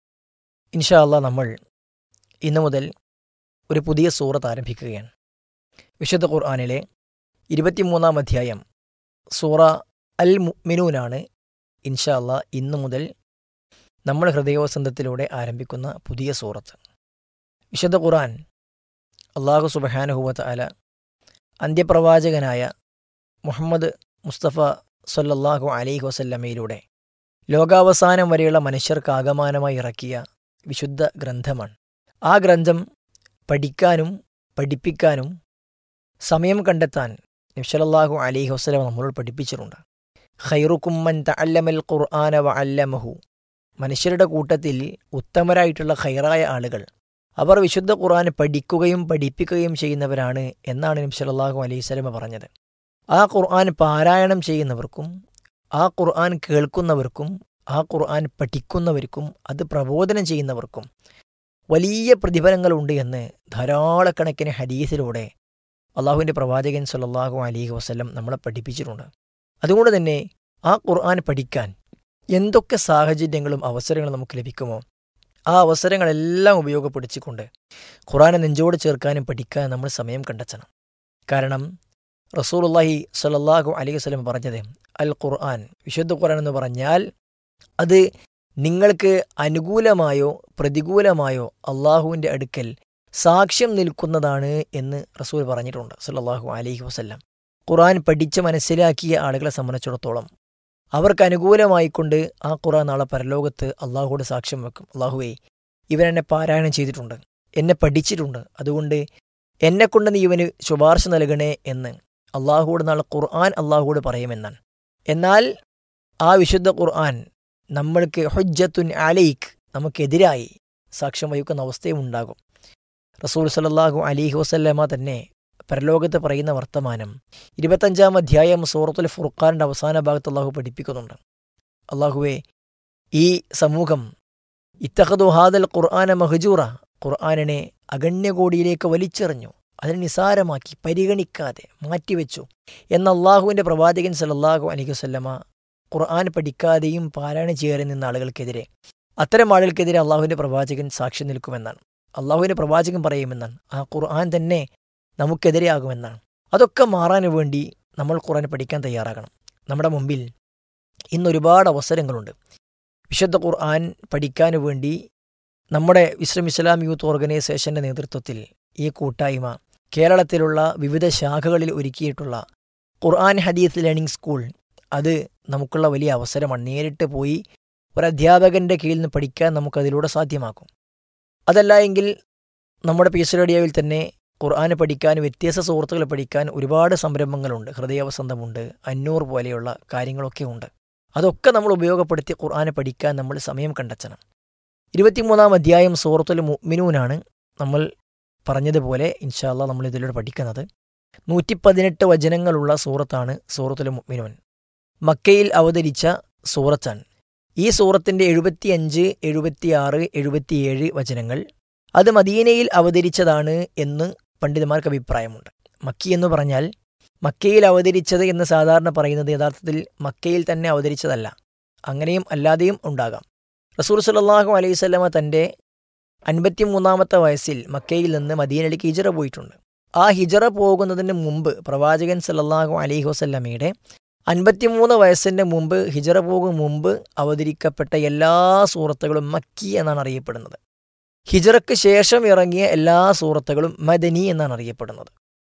ഇൻഷാ അള്ളാ നമ്മൾ ഇന്നു മുതൽ ഒരു പുതിയ സൂറത്ത് ആരംഭിക്കുകയാണ് വിശുദ്ധ ഖുർആാനിലെ ഇരുപത്തിമൂന്നാം അധ്യായം സൂറ അൽ മുഅ്മിനൂനാണ് ഇൻഷാ അള്ളാ ഇന്നു മുതൽ നമ്മൾ ഹൃദയവസന്തത്തിലൂടെ ആരംഭിക്കുന്ന പുതിയ സൂറത്ത് വിശുദ്ധ ഖുർആൻ അള്ളാഹു സുബഹാനുഹുവത്ത് അല അന്ത്യപ്രവാചകനായ മുഹമ്മദ് മുസ്തഫ സല്ലല്ലാഹു അലൈഹി വസല്ലമയിലൂടെ ലോകാവസാനം വരെയുള്ള മനുഷ്യർക്ക് ആഗമാനമായി ഇറക്കിയ വിശുദ്ധ ഗ്രന്ഥമാണ് ആ ഗ്രന്ഥം പഠിക്കാനും പഠിപ്പിക്കാനും സമയം കണ്ടെത്താൻ നബ്സലല്ലാഹു അലൈഹി വസ്ലം നമ്മളോട് പഠിപ്പിച്ചിട്ടുണ്ട് ഖൈറുക്കുമ്മൻ തഅല്ലമൽ ഖുർആന വ അല്ലമഹു മനുഷ്യരുടെ കൂട്ടത്തിൽ ഉത്തമരായിട്ടുള്ള ഖൈറായ ആളുകൾ അവർ വിശുദ്ധ ഖുർആൻ പഠിക്കുകയും പഠിപ്പിക്കുകയും ചെയ്യുന്നവരാണ് എന്നാണ് നബ്സലല്ലാഹു അലൈഹി സ്വലമ പറഞ്ഞത് ആ ഖുർആൻ പാരായണം ചെയ്യുന്നവർക്കും ആ ഖുർആൻ കേൾക്കുന്നവർക്കും ആ ഖുർആൻ പഠിക്കുന്നവർക്കും അത് പ്രബോധനം ചെയ്യുന്നവർക്കും വലിയ പ്രതിഫലങ്ങളുണ്ട് എന്ന് ധാരാളക്കണക്കിന് ഹദീസിലൂടെ അള്ളാഹുവിൻ്റെ പ്രവാചകൻ സല്ലല്ലാഹു അലൈഹി വസ്ലം നമ്മളെ പഠിപ്പിച്ചിട്ടുണ്ട് അതുകൊണ്ട് തന്നെ ആ ഖുർആൻ പഠിക്കാൻ എന്തൊക്കെ സാഹചര്യങ്ങളും അവസരങ്ങളും നമുക്ക് ലഭിക്കുമോ ആ അവസരങ്ങളെല്ലാം ഉപയോഗപ്പെടുത്തിക്കൊണ്ട് ഖുർആനെ നെഞ്ചോട് ചേർക്കാനും പഠിക്കാനും നമ്മൾ സമയം കണ്ടെത്തണം കാരണം റസൂലുള്ളാഹി സ്വല്ലല്ലാഹു അലൈഹി വസല്ലം പറഞ്ഞത് അൽ ഖുർആൻ വിശുദ്ധ ഖുർആൻ എന്ന് പറഞ്ഞാൽ അത് നിങ്ങൾക്ക് അനുകൂലമായോ പ്രതികൂലമായോ അള്ളാഹുവിൻ്റെ അടുക്കൽ സാക്ഷ്യം നിൽക്കുന്നതാണ് എന്ന് റസൂൽ പറഞ്ഞിട്ടുണ്ട് സല്ലല്ലാഹു അലൈഹി വസല്ലം ഖുർആൻ പഠിച്ച് മനസ്സിലാക്കിയ ആളുകളെ സംബന്ധിച്ചിടത്തോളം അവർക്ക് അനുകൂലമായിക്കൊണ്ട് ആ ഖുർആൻ നാളെ പരലോകത്ത് അള്ളാഹുவோട് സാക്ഷ്യം വെക്കും അള്ളാഹുവേ ഇവൻ എന്നെ പാരായണം ചെയ്തിട്ടുണ്ട് എന്നെ പഠിച്ചിട്ടുണ്ട് അതുകൊണ്ട് എന്നെക്കൊണ്ട് നീ ഇവന് ശുപാർശ നൽകണേ എന്ന് അള്ളാഹുവോട് നാളെ ഖുർആൻ അള്ളാഹുവോട് പറയുമെന്നാണ് എന്നാൽ ആ വിശുദ്ധ ഖുർആൻ നമ്മൾക്ക് ഹുജ്ജത്തുൻ അലൈക്ക് നമുക്കെതിരായി സാക്ഷ്യം വഹിക്കുന്ന അവസ്ഥയും ഉണ്ടാകും റസൂൽ സലല്ലാഹു അലിഹി വസല്ലമ തന്നെ പരലോകത്ത് പറയുന്ന വർത്തമാനം ഇരുപത്തഞ്ചാം അധ്യായം സൂറത്തുൽ ഫുർഖാനിൻ്റെ അവസാന ഭാഗത്ത് അള്ളാഹു പഠിപ്പിക്കുന്നുണ്ട് അള്ളാഹുവെ ഈ സമൂഹം ഇത്തഹദു ഹാദൽ ഖുർആന മഹജൂറ ഖുർആാനിനെ അഗണ്യകോടിയിലേക്ക് വലിച്ചെറിഞ്ഞു അതിനെ നിസാരമാക്കി പരിഗണിക്കാതെ മാറ്റിവെച്ചു എന്ന അള്ളാഹുവിൻ്റെ പ്രവാചകൻ സലല്ലാഹു അലൈഹി വസല്ലമ ഖുർആൻ പഠിക്കാതെയും പാരായണം ചെയ്യാതെ നിന്ന ആളുകൾക്കെതിരെ അത്തരം ആളുകൾക്കെതിരെ അള്ളാഹുവിൻ്റെ പ്രവാചകൻ സാക്ഷി നിൽക്കുമെന്നാണ് അള്ളാഹുവിൻ്റെ പ്രവാചകൻ പറയുമെന്നാണ് ആ ഖുർആൻ തന്നെ നമുക്കെതിരെയാകുമെന്നാണ് അതൊക്കെ മാറാൻ വേണ്ടി നമ്മൾ ഖുർആൻ പഠിക്കാൻ തയ്യാറാകണം നമ്മുടെ മുമ്പിൽ ഇന്ന് ഒരുപാട് അവസരങ്ങളുണ്ട് വിശുദ്ധ ഖുർആൻ പഠിക്കാൻ വേണ്ടി നമ്മുടെ വിശ്രം ഇസ്ലാം യൂത്ത് ഓർഗനൈസേഷൻ്റെ നേതൃത്വത്തിൽ ഈ കൂട്ടായ്മ കേരളത്തിലുള്ള വിവിധ ശാഖകളിൽ ഒരുക്കിയിട്ടുള്ള ഖുർആൻ ഹദീസ് ലേണിംഗ് സ്കൂൾ അത് നമുക്കുള്ള വലിയ അവസരമാണ് നേരിട്ട് പോയി ഒരു അധ്യാപകൻ്റെ കീഴിൽ നിന്ന് പഠിക്കാൻ നമുക്കതിലൂടെ സാധ്യമാക്കും അതല്ല എങ്കിൽ നമ്മുടെ പീസ് റേഡിയോയിൽ തന്നെ ഖുർആൻ പഠിക്കാൻ വ്യത്യസ്ത സുഹൃത്തുക്കൾ പഠിക്കാൻ ഒരുപാട് സംരംഭങ്ങളുണ്ട് ഹൃദയവസന്തമുണ്ട് അന്നൂർ പോലെയുള്ള കാര്യങ്ങളൊക്കെ ഉണ്ട് അതൊക്കെ നമ്മൾ ഉപയോഗപ്പെടുത്തി ഖുർആനെ പഠിക്കാൻ നമ്മൾ സമയം കണ്ടെത്തണം ഇരുപത്തിമൂന്നാം അധ്യായം സൂറത്തുൽ മുഅ്മിനൂനാണ് നമ്മൾ പറഞ്ഞതുപോലെ ഇൻഷാല്ല നമ്മൾ ഇതിലൂടെ പഠിക്കുന്നത് നൂറ്റി പതിനെട്ട് വചനങ്ങളുള്ള സൂറത്താണ് സൂറത്തുൽ മുഅ്മിനൂൻ മക്കയിൽ അവതരിച്ച സൂറത്താണ് ഈ സൂറത്തിൻ്റെ എഴുപത്തിയഞ്ച് എഴുപത്തിയാറ് എഴുപത്തിയേഴ് വചനങ്ങൾ അത് മദീനയിൽ അവതരിച്ചതാണ് എന്ന് പണ്ഡിതന്മാർക്ക് അഭിപ്രായമുണ്ട് മക്കി എന്ന് പറഞ്ഞാൽ മക്കയിൽ അവതരിച്ചത് എന്ന് സാധാരണ പറയുന്നത് യഥാർത്ഥത്തിൽ മക്കയിൽ തന്നെ അവതരിച്ചതല്ല അങ്ങനെയും അല്ലാതെയും ഉണ്ടാകാം റസൂൽ സല്ലാഹു അലൈഹി സ്വലമ തൻ്റെ അൻപത്തിമൂന്നാമത്തെ വയസ്സിൽ മക്കയിൽ നിന്ന് മദീനയിലേക്ക് ഹിജറ പോയിട്ടുണ്ട് ആ ഹിജറ പോകുന്നതിന് മുമ്പ് പ്രവാചകൻ സല്ലല്ലാഹു അലൈഹി വസല്ലമയുടെ അൻപത്തിമൂന്ന് വയസ്സിൻ്റെ മുമ്പ് ഹിജറ പോകും മുമ്പ് അവതരിക്കപ്പെട്ട എല്ലാ സൂറത്തുകളും മക്കി എന്നാണ് അറിയപ്പെടുന്നത് ഹിജറയ്ക്ക് ശേഷം ഇറങ്ങിയ എല്ലാ സൂറത്തുകളും മദനി എന്നാണ് അറിയപ്പെടുന്നത്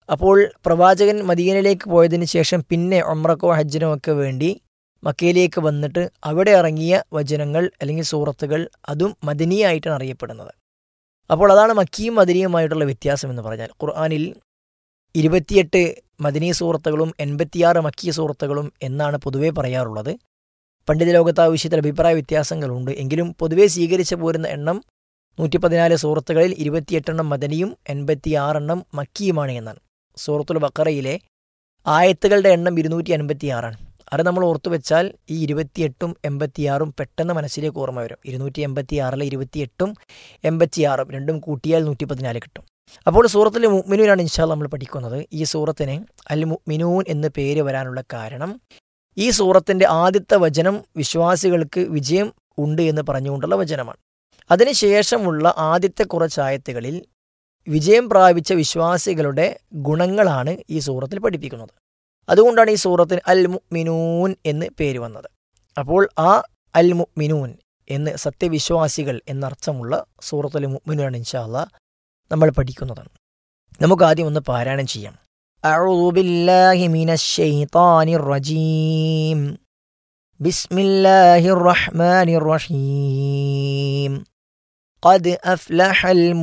അപ്പോൾ പ്രവാചകൻ മദീനയിലേക്ക് പോയതിന് ശേഷം പിന്നെ ഒമ്രക്കോ ഹജ്ജിനോ ഒക്കെ വേണ്ടി മക്കയിലേക്ക് വന്നിട്ട് അവിടെ ഇറങ്ങിയ വചനങ്ങൾ അല്ലെങ്കിൽ സൂറത്തുകൾ അതും മദനിയായിട്ടാണ് അറിയപ്പെടുന്നത് അപ്പോൾ അതാണ് മക്കിയും മദനിയുമായിട്ടുള്ള വ്യത്യാസം എന്ന് പറഞ്ഞാൽ ഖുർആാനിൽ ഇരുപത്തിയെട്ട് മദനീ സൂറത്തുകളും എൺപത്തിയാറ് മക്കിയ സൂറത്തുകളും എന്നാണ് പൊതുവേ പറയാറുള്ളത് പണ്ഡിത ലോകത്ത് ആ വിഷയത്തിൽ അഭിപ്രായ വ്യത്യാസങ്ങളുണ്ട് എങ്കിലും പൊതുവെ സ്വീകരിച്ചു പോരുന്ന എണ്ണം നൂറ്റി പതിനാല് സൂറത്തുകളിൽ ഇരുപത്തിയെട്ടെണ്ണം മദനിയും എൺപത്തിയാറെണ്ണം മക്കിയുമാണ് എന്നാണ് സൂറത്തുൽ ബക്കറയിലെ ആയത്തുകളുടെ എണ്ണം ഇരുന്നൂറ്റി അൻപത്തിയാറാണ് അത് നമ്മൾ ഓർത്തു വെച്ചാൽ ഈ ഇരുപത്തിയെട്ടും എൺപത്തിയാറും പെട്ടെന്ന് മനസ്സിലേക്ക് ഓർമ്മ വരും ഇരുന്നൂറ്റി എൺപത്തിയാറിലെ ഇരുപത്തിയെട്ടും എൺപത്തിയാറും രണ്ടും കൂട്ടിയാൽ നൂറ്റി പതിനാല് കിട്ടും അപ്പോൾ സൂറത്തിൽ മുഅ്മിനൂനാണ് ഇൻഷാല് നമ്മൾ പഠിക്കുന്നത് ഈ സൂറത്തിന് അൽ മുഅ്മിനൂൻ എന്ന് പേര് വരാനുള്ള കാരണം ഈ സൂറത്തിന്റെ ആദ്യത്തെ വചനം വിശ്വാസികൾക്ക് വിജയം ഉണ്ട് എന്ന് പറഞ്ഞുകൊണ്ടുള്ള വചനമാണ് അതിനുശേഷമുള്ള ആദ്യത്തെ കുറച്ച് ആയത്തുകളിൽ വിജയം പ്രാപിച്ച വിശ്വാസികളുടെ ഗുണങ്ങളാണ് ഈ സൂറത്തിൽ പഠിപ്പിക്കുന്നത് അതുകൊണ്ടാണ് ഈ സൂറത്തിന് അൽ മുഅ്മിനൂൻ എന്ന് പേര് വന്നത് അപ്പോൾ ആ അൽ മുഅ്മിനൂൻ എന്ന് സത്യവിശ്വാസികൾ എന്നർത്ഥമുള്ള സൂറത്തുൽ മുഅ്മിനൂനാണ് ഇൻഷാല്ല നമ്മൾ പഠിക്കുന്നതാണ് നമുക്ക് ആദ്യം ഒന്ന് പാരായണം ചെയ്യാം أعوذ بالله من الشيطان الرجيم بسم الله الرحمن الرحيم قد أفلح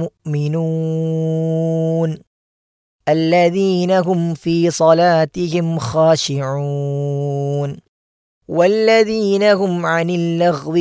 المؤمنون الذين هم في صلاتهم خاشعون والذين هم عن اللغو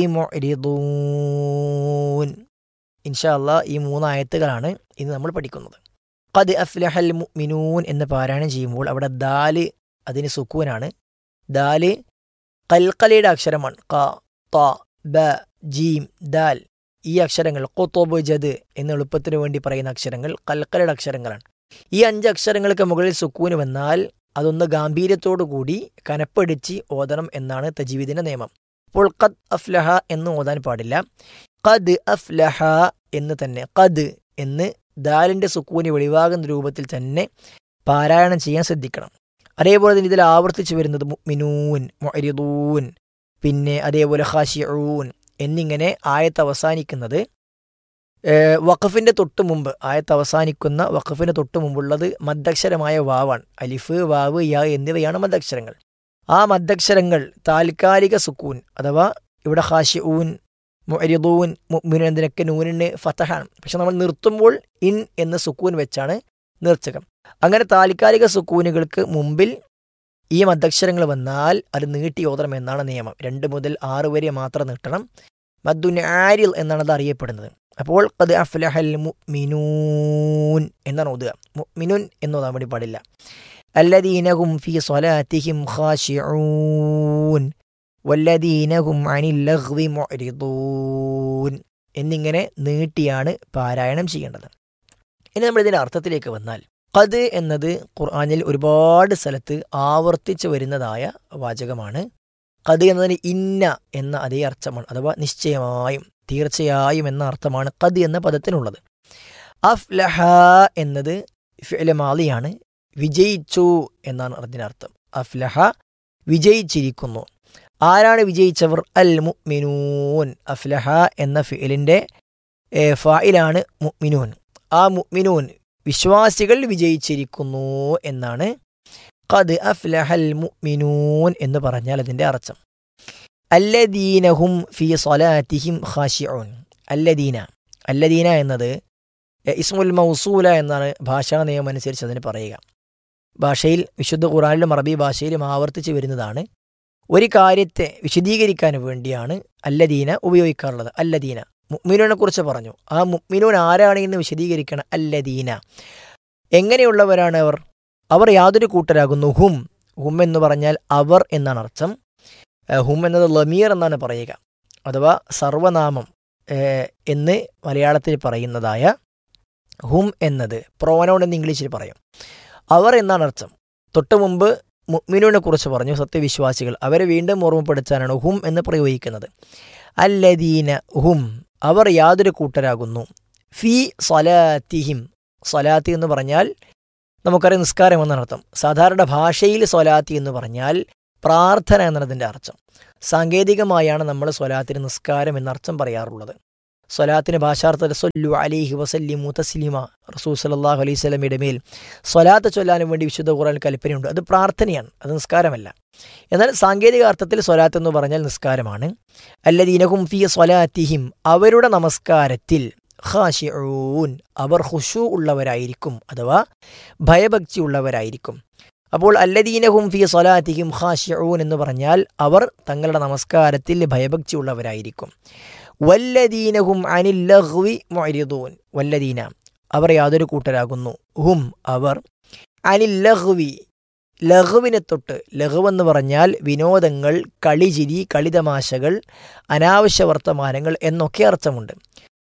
معرضون إن شاء الله ഈ മൂന്ന് ആയത്തുകളാണ് ഇന്ന് നമ്മൾ പഠിക്കുന്നത് ഖദ് അഫ്ലഹൽ മുഅ്മിനൂൻ എന്ന് പാരായണം ചെയ്യുമ്പോൾ അവിടെ ദാല് അതിന് സുക്കൂനാണ് ദാല് കൽക്കലയുടെ അക്ഷരമാണ് ക ത ബ ജീം ദാൽ ഈ അക്ഷരങ്ങൾ കൊത്തോബ് ജദ് എന്ന് എളുപ്പത്തിന് വേണ്ടി പറയുന്ന അക്ഷരങ്ങൾ കൽക്കലയുടെ അക്ഷരങ്ങളാണ് ഈ അഞ്ച് അക്ഷരങ്ങൾക്ക് മുകളിൽ സുക്കൂന് വന്നാൽ അതൊന്ന് ഗാംഭീര്യത്തോടു കൂടി കനപ്പടിച്ച് ഓതണം എന്നാണ് തജീവിദിന്റെ നിയമം അപ്പോൾ ഖദ് അഫ്ലഹ എന്ന് ഓതാൻ പാടില്ല ഖദ് അഫ്ലഹ എന്ന് തന്നെ ഖദ് എന്ന് ദാലിന്റെ സുക്കൂനി വെളിവാകുന്ന രൂപത്തിൽ തന്നെ പാരായണം ചെയ്യാൻ ശ്രദ്ധിക്കണം അതേപോലെ തന്നെ ഇതിൽ ആവർത്തിച്ചു വരുന്നത് മുഅ്മിനൂൻ മുഅരിദൂൻ പിന്നെ അതേപോലെ ഖാശിഊൻ എന്നിങ്ങനെ ആയത്ത് അവസാനിക്കുന്നത് ഏഹ്, വഖഫിന്റെ തൊട്ട് മുമ്പ് ആയത്ത് അവസാനിക്കുന്ന വഖഫിന് തൊട്ട് മുമ്പുള്ളത് മദ്ദക്ഷരമായ വാവാണ് അലിഫ് വാവ് യ എന്നിവയാണ് മദ്ദക്ഷരങ്ങൾ ആ മദ്ദക്ഷരങ്ങൾ താൽക്കാലിക സുക്കൂൻ അഥവാ ഇവിടെ ഖാശിഊൻ മുഅരിദൂൻ മുഅ്മിനൂൻ എന്നതിനൊക്കെ നൂനിന് ഫതഹാണ് പക്ഷെ നമ്മൾ നിർത്തുമ്പോൾ ഇൻ എന്ന സുക്കൂൻ വെച്ചാണ് നിർച്ചകം അങ്ങനെ താൽക്കാലിക സുക്കൂനുകൾക്ക് മുമ്പിൽ ഈ മദ്ദക്ഷരങ്ങൾ വന്നാൽ അത് നീട്ടി ഓതണം എന്നാണ് നിയമം രണ്ട് മുതൽ ആറ് വരെ മാത്രം നീട്ടണം മദ്ദുൻ ആരിൽ എന്നാണ് അത് അറിയപ്പെടുന്നത് അപ്പോൾ അത് അഫ്ലഹൽ മുഅ്മിനൂൻ എന്നാണ് ഓതുക മുഅ്മിനുൻ എന്ന് ഓതാൻ വേണ്ടി പാടില്ല അല്ലദീനഹും ഫീ സ്വലാത്തിഹിം ഖാശിഊൻ വല്ലദീനഹും അനിൽ ലഗ്വി മുഅ്രിദൂൻ എന്നിങ്ങനെ നീട്ടിയാണ് പാരായണം ചെയ്യേണ്ടത് ഇനി നമ്മൾ ഇതിന്റെ അർത്ഥത്തിലേക്ക് വന്നാൽ ഖദ് എന്നത് ഖുർആനിൽ ഒരുപാട് സ്ഥലത്ത് ആവർത്തിച്ചു വരുന്നതായ വാചകമാണ് ഖദ് എന്നതിന് ഇന്ന എന്ന അതേ അർത്ഥമാണ് അഥവാ നിശ്ചയമായും തീർച്ചയായും എന്ന അർത്ഥമാണ് ഖദ് എന്ന പദത്തിനുള്ളത് അഫ്ലഹ എന്നത് ഫിഅല് മാലിയാണ് വിജയിച്ചു എന്നാണ് അതിൻ്റെ അർത്ഥം അഫ്ലഹ വിജയിച്ചിരിക്കുന്നു ആരാണ് വിജയിച്ചവർ അൽ മുഅ്മിനൂൻ അഫ്ലഹ എന്ന ഫിഅലിൻ്റെ ഫായിലാണ് മുഅ്മിനൂൻ ആ മുഅ്മിനൂൻ വിശ്വാസികൾ വിജയിച്ചിരിക്കുന്നു എന്നാണ് ഖദ് അഫ്ലഹൽ മുഅ്മിനൂൻ എന്ന് പറഞ്ഞാൽ അതിൻ്റെ അർത്ഥം അല്ലദീനഹും ഫി സ്വലാത്തിഹിം ഖാശിഊൻ അല്ലദീന അല്ലദീന എന്നത് എ, ഇസ്മുൽ മൗസൂല എന്നാണ് ഭാഷാ നിയമം അനുസരിച്ച് അതിന് പറയുക ഭാഷയിൽ വിശുദ്ധ ഖുറാനിലും അറബി ഭാഷയിലും ആവർത്തിച്ച് വരുന്നതാണ് ഒരു കാര്യത്തെ വിശദീകരിക്കാൻ വേണ്ടിയാണ് അല്ലദീന ഉപയോഗിക്കാറുള്ളത് അല്ലദീന മുഅ്മിനൂനെ കുറിച്ച് പറഞ്ഞു ആ മുഅ്മിനൂൻ ആരാണ് എന്ന് വിശദീകരിക്കണം അല്ലദീന എങ്ങനെയുള്ളവരാണ് അവർ അവർ യാതൊരു കൂട്ടരാകുന്നു ഹും ഹും എന്ന് പറഞ്ഞാൽ അവർ എന്നാണ് അർത്ഥം ഏഹ് ഹും എന്നത് ലമീർ എന്നാണ് പറയുക അഥവാ സർവനാമം ഏഹ് എന്ന് മലയാളത്തിൽ പറയുന്നതായ ഹും എന്നത് പ്രോനൗൺ എന്ന് ഇംഗ്ലീഷിൽ പറയും അവർ എന്നാണ് അർത്ഥം തൊട്ടു മുമ്പ് മുഅ്മിനൂനെ കുറിച്ച് പറഞ്ഞു സത്യവിശ്വാസികൾ അവരെ വീണ്ടും ഓർമ്മപ്പെടുത്താനാണ് ഹും എന്ന് പ്രയോഗിക്കുന്നത് അല്ലദീന ഹും അവർ യാതൊരു കൂട്ടരാകുന്നു ഫി സ്വലാത്തിഹിം സ്വലാത്തി എന്ന് പറഞ്ഞാൽ നമുക്കറിയാം നിസ്കാരം എന്നാണ് അർത്ഥം സാധാരണ ഭാഷയിൽ സ്വലാത്തി എന്ന് പറഞ്ഞാൽ പ്രാർത്ഥന എന്നതിൻ്റെ അർത്ഥം സാങ്കേതികമായാണ് നമ്മൾ സ്വലാത്തിന് നിസ്കാരം എന്നർത്ഥം പറയാറുള്ളത് സ്വലാത്തിന് ഭാഷാർത്ഥത്തിൽ സൊല്ലു അലിഹി വസല്ലിമു തസ്ലിമ റസൂൽ സലാഹു അലൈഹി സ്വലമിയുടെ മേൽ സ്വലാത്ത് ചൊല്ലാനും വേണ്ടി വിശുദ്ധ ഖുറാൻ കൽപ്പനയുണ്ട് അത് പ്രാർത്ഥനയാണ് അത് നിസ്കാരമല്ല എന്നാൽ സാങ്കേതിക അർത്ഥത്തിൽ സ്വലാത്ത് എന്ന് പറഞ്ഞാൽ നിസ്കാരമാണ് അല്ലദീനഹും ഫി സ്വലാത്തിഹിം അവരുടെ നമസ്കാരത്തിൽ ഖാഷിഊൻ അവർ ഹുഷു ഉള്ളവരായിരിക്കും അഥവാ ഭയഭക്തി ഉള്ളവരായിരിക്കും അപ്പോൾ അല്ലദീനഹും ഫി സ്വലാത്തിഹിം ഖാഷിഊൻ എന്ന് പറഞ്ഞാൽ അവർ തങ്ങളുടെ നമസ്കാരത്തിൽ ഭയഭക്തി ഉള്ളവരായിരിക്കും വല്ലദീനഹും അനിൽ ലഹ്വി മൊരിദൂൻ വല്ലദീന അവർ യാതൊരു കൂട്ടരാകുന്നു ഹും അവർ അനിൽ ലഹ്വി ലഘുവിനെ തൊട്ട് ലഘു എന്ന് പറഞ്ഞാൽ വിനോദങ്ങൾ കളിചിരി കളിതമാശകൾ അനാവശ്യ വർത്തമാനങ്ങൾ എന്നൊക്കെ അർത്ഥമുണ്ട്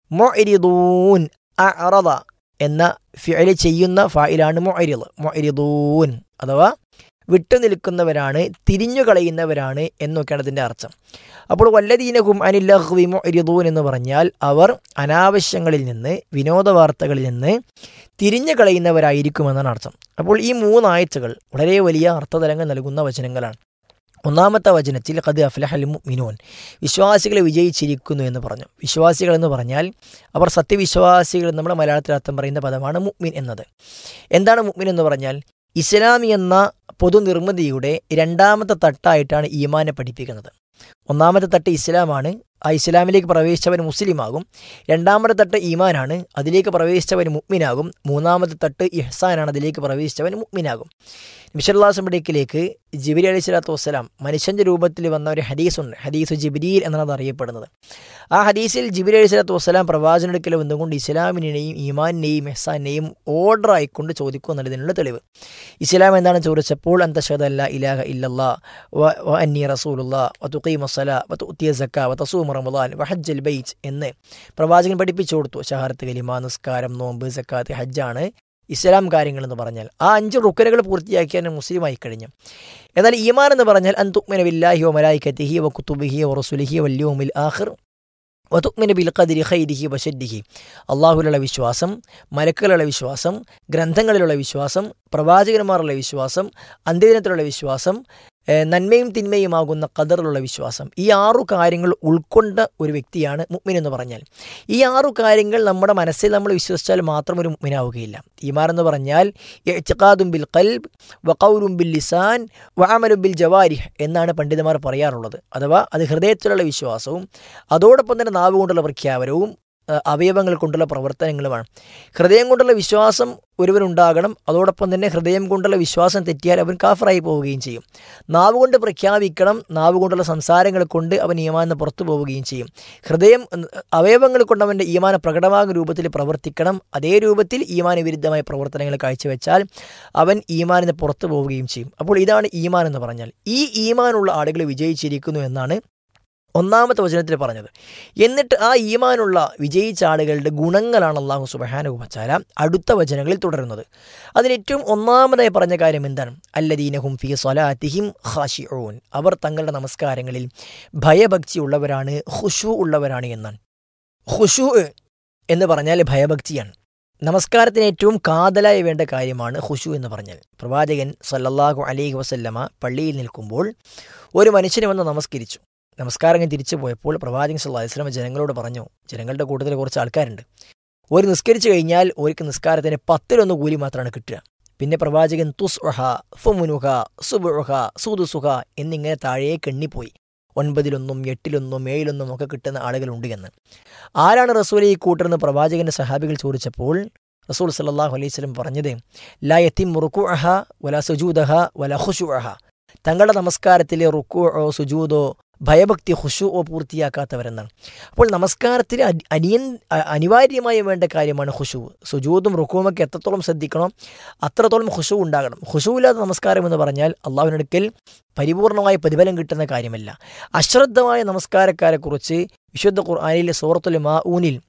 മൊരിദൂൻ അറദ എന്ന ഫിഅല് ചെയ്യുന്ന ഫായിലാണ് മൊരിദ് മൊരിദൂൻ അഥവാ വിട്ടുനിൽക്കുന്നവരാണ് തിരിഞ്ഞു കളയുന്നവരാണ് എന്നൊക്കെയാണ് അതിൻ്റെ അർത്ഥം അപ്പോൾ വല്ലദീനഹും അനില്ലഹ്വി മൊരിദൂൻ എന്ന് പറഞ്ഞാൽ അവർ അനാവശ്യങ്ങളിൽ നിന്ന് വിനോദ വാർത്തകളിൽ നിന്ന് തിരിഞ്ഞു കളയുന്നവരായിരിക്കുമെന്നാണ് അർത്ഥം അപ്പോൾ ഈ മൂന്നാഴ്ചകൾ വളരെ വലിയ അർത്ഥതലങ്ങൾ നൽകുന്ന വചനങ്ങളാണ് ഒന്നാമത്തെ വചനത്തിൽ ഖദ് അഫ്ലഹൽ മിനോൻ വിശ്വാസികൾ വിജയിച്ചിരിക്കുന്നു എന്ന് പറഞ്ഞു വിശ്വാസികൾ എന്ന് പറഞ്ഞാൽ അവർ സത്യവിശ്വാസികൾ നമ്മുടെ മലയാളത്തിൽ അർത്ഥം പറയുന്ന പദമാണ് മുഅ്മിൻ എന്നത് എന്താണ് മുഅ്മിൻ എന്ന് പറഞ്ഞാൽ ഇസ്ലാമി എന്ന പൊതുനിർമ്മിതിയുടെ രണ്ടാമത്തെ തട്ടായിട്ടാണ് ഈമാനെ പഠിപ്പിക്കുന്നത് ഒന്നാമത്തെ തട്ട് ഇസ്ലാമാണ് ആ ഇസ്ലാമിലേക്ക് പ്രവേശിച്ചവൻ മുസ്ലിമാകും രണ്ടാമത്തെ തട്ട് ഈമാനാണ് അതിലേക്ക് പ്രവേശിച്ചവൻ മുഗ്മിനാകും മൂന്നാമത്തെ തട്ട് ഇഹ്സാനാണ് അതിലേക്ക് പ്രവേശിച്ചവൻ മുഗ്മിനാകും നിമിഷല്ലാസമ്പടിക്കിലേക്ക് ജിബിരി അലി സ്വലാത്തു വസ്സലാം മനുഷ്യൻ്റെ രൂപത്തിൽ വന്ന ഒരു ഹദീസുണ്ട് ഹദീസ് ജിബിരിയിൽ എന്നാണ് അത് അറിയപ്പെടുന്നത് ആ ഹദീസിൽ ജിബിരി അലി സ്വലാത്തു വസ്സലാം പ്രവാചനെടുക്കൽ വന്നുകൊണ്ട് ഇസ്ലാമിനെയും ഈമാനിനെയും എഹ്സാനെയും ഓർഡർ ആയിക്കൊണ്ട് ചോദിക്കും എന്നുള്ളതിനുള്ള തെളിവ് ഇസ്ലാം എന്താണ് ചോദിച്ചപ്പോൾ അന്തഷദല്ല ഇലാഹ ഇല്ലല്ലാ വ അന്നി റസൂലുള്ള വ തുഖീമ സല വ തുത്തിയ സക്ക വ തസൂമ റമദാൻ വ ഹജ്ജൽ ബൈറ്റ് എന്ന് പ്രവാചകൻ പഠിപ്പിച്ചു കൊടുത്തു ഷഹാർത്ത് കലിമ നിസ്കാരം നോമ്പ് സക്കാത്ത് ഹജ്ജാണ് ഇസ്ലാം കാര്യങ്ങൾ എന്ന് പറഞ്ഞാൽ ആ അഞ്ച് റുക്കനുകൾ പൂർത്തിയാക്കിയാൽ മുസ്ലിമായി കഴിഞ്ഞു എന്നാൽ ഈമാൻ എന്ന് പറഞ്ഞാൽ അൻ തുക്മിന ബില്ലാഹി വ മലായിക്കത്തിഹി വ കുത്തുബിഹി വ റസുലിഹി വല്യോമിൽ ആഖിർ വതുക്മിന ബിൽ ഖദിരി ഖൈരിഹി വശദ്ദിഹി അള്ളാഹുലുള്ള വിശ്വാസം മലക്കുകളുള്ള വിശ്വാസം ഗ്രന്ഥങ്ങളിലുള്ള വിശ്വാസം പ്രവാചകന്മാരുള്ള വിശ്വാസം അന്ത്യദിനത്തിലുള്ള വിശ്വാസം നന്മയും തിന്മയുമാകുന്ന ഖദറിലുള്ള വിശ്വാസം ഈ ആറു കാര്യങ്ങൾ ഉൾക്കൊണ്ട ഒരു വ്യക്തിയാണ് മുഗ്മിൻ എന്ന് പറഞ്ഞാൽ ഈ ആറു കാര്യങ്ങൾ നമ്മുടെ മനസ്സിൽ നമ്മൾ വിശ്വസിച്ചാൽ മാത്രം ഒരു മുഗ്മിനാവുകയില്ല ഈമാൻ എന്ന് പറഞ്ഞാൽ എച്ചിക്കാദും ബിൽ കൽബ് വഖൗലും ബിൽ ലിസാൻ വഅമലും ബിൽ ജവാരിഹ് എന്നാണ് പണ്ഡിതന്മാർ പറയാറുള്ളത് അഥവാ അത് ഹൃദയത്തിലുള്ള വിശ്വാസവും അതോടൊപ്പം തന്നെ നാവ് കൊണ്ടുള്ള പ്രഖ്യാപനവും അവയവങ്ങൾ കൊണ്ടുള്ള പ്രവർത്തനങ്ങളുമാണ് ഹൃദയം കൊണ്ടുള്ള വിശ്വാസം ഒരുവനുണ്ടാകണം അതോടൊപ്പം തന്നെ ഹൃദയം കൊണ്ടുള്ള വിശ്വാസം തെറ്റിയാൽ അവൻ കാഫറായി പോവുകയും ചെയ്യും നാവ് കൊണ്ട് പ്രഖ്യാപിക്കണം നാവ് കൊണ്ടുള്ള സംസാരങ്ങൾ കൊണ്ട് അവൻ ഈമാനെ പുറത്തു പോവുകയും ചെയ്യും ഹൃദയം അവയവങ്ങൾ കൊണ്ട് അവൻ്റെ ഈമാന പ്രകടമാകുന്ന രൂപത്തിൽ പ്രവർത്തിക്കണം അതേ രൂപത്തിൽ ഈമാന വിരുദ്ധമായ പ്രവർത്തനങ്ങൾ കാഴ്ചവെച്ചാൽ അവൻ ഈമാനിന് പുറത്തു പോവുകയും ചെയ്യും അപ്പോൾ ഇതാണ് ഈമാൻ എന്ന് പറഞ്ഞാൽ ഈ ഈമാനുള്ള ആളുകൾ വിജയിച്ചിരിക്കുന്നു എന്നാണ് ഒന്നാമത്തെ വചനത്തിൽ പറഞ്ഞത് എന്നിട്ട് ആ ഈമാനുള്ള വിജയിച്ച ആളുകളുടെ ഗുണങ്ങളാണ് അള്ളാഹു സുബഹാനുഭവച്ചാല അടുത്ത വചനങ്ങളിൽ തുടരുന്നത് അതിലേറ്റവും ഒന്നാമതായി പറഞ്ഞ കാര്യം എന്താണ് അല്ലദീനഹും ഫി സ്വലാത്തിഹിം ഖാഷിഊൻ അവർ തങ്ങളുടെ നമസ്കാരങ്ങളിൽ ഭയഭക്തി ഉള്ളവരാണ് ഹുഷു ഉള്ളവരാണ് എന്നാണ് ഹുഷു എന്ന് പറഞ്ഞാൽ ഭയഭക്തിയാണ് നമസ്കാരത്തിന് ഏറ്റവും കാതലായി വേണ്ട കാര്യമാണ് ഹുഷു എന്ന് പറഞ്ഞാൽ പ്രവാചകൻ സല്ലല്ലാഹു അലൈഹി വസല്ലമ പള്ളിയിൽ നിൽക്കുമ്പോൾ ഒരു മനുഷ്യനെ വന്ന് നമസ്കരിച്ചു നമസ്കാരം തിരിച്ചു പോയപ്പോൾ പ്രവാചകൻ സല്ലല്ലാഹു അലൈഹി വസല്ലം ജനങ്ങളോട് പറഞ്ഞു ജനങ്ങളുടെ കൂട്ടത്തിൽ കുറച്ച് ആൾക്കാരുണ്ട് ഒരു നിസ്കരിച്ചു കഴിഞ്ഞാൽ ഒരിക്കൽ നിസ്കാരത്തിന് പത്തിലൊന്ന് കൂലി മാത്രമാണ് കിട്ടുക പിന്നെ പ്രവാചകൻ തുസ്ഹ ഫുമുനുഹ സുബുഹ സുദുസുഹ എന്നിങ്ങനെ താഴേക്ക് എണ്ണിപ്പോയി ഒൻപതിലൊന്നും എട്ടിലൊന്നും ഏഴിലൊന്നും ഒക്കെ കിട്ടുന്ന ആളുകളുണ്ട് എന്ന് ആരാണ് റസൂലെ ഈ കൂട്ടരെന്ന് പ്രവാചകന്റെ സഹാബികൾ ചോദിച്ചപ്പോൾ റസൂൽ സല്ലാഹു അലൈഹി സ്വലം പറഞ്ഞത് ലാ യത്തിം റുക്കു അഹ വല സുജൂദഹ വല ഹുഷു അഹ തങ്ങളുടെ നമസ്കാരത്തിലെ റുക്കുവോ സുജൂദോ ഭയഭക്തി ഹുഷുവോ പൂർത്തിയാക്കാത്തവരെന്നാണ് അപ്പോൾ നമസ്കാരത്തിന് അനിയൻ അനിവാര്യമായി വേണ്ട കാര്യമാണ് ഹുഷു സുജൂദും റുക്കുവുമൊക്കെ എത്രത്തോളം ശ്രദ്ധിക്കണോ അത്രത്തോളം ഹുഷു ഉണ്ടാകണം ഹുഷു ഇല്ലാത്ത നമസ്കാരം എന്ന് പറഞ്ഞാൽ അള്ളാഹുവിനടുക്കൽ പരിപൂർണമായ പ്രതിഫലം കിട്ടുന്ന കാര്യമല്ല അശ്രദ്ധമായ നമസ്കാരക്കാരെക്കുറിച്ച് വിശുദ്ധ ഖുർആാനിലെ സൂറത്തുൽ മാ ഊനിൽ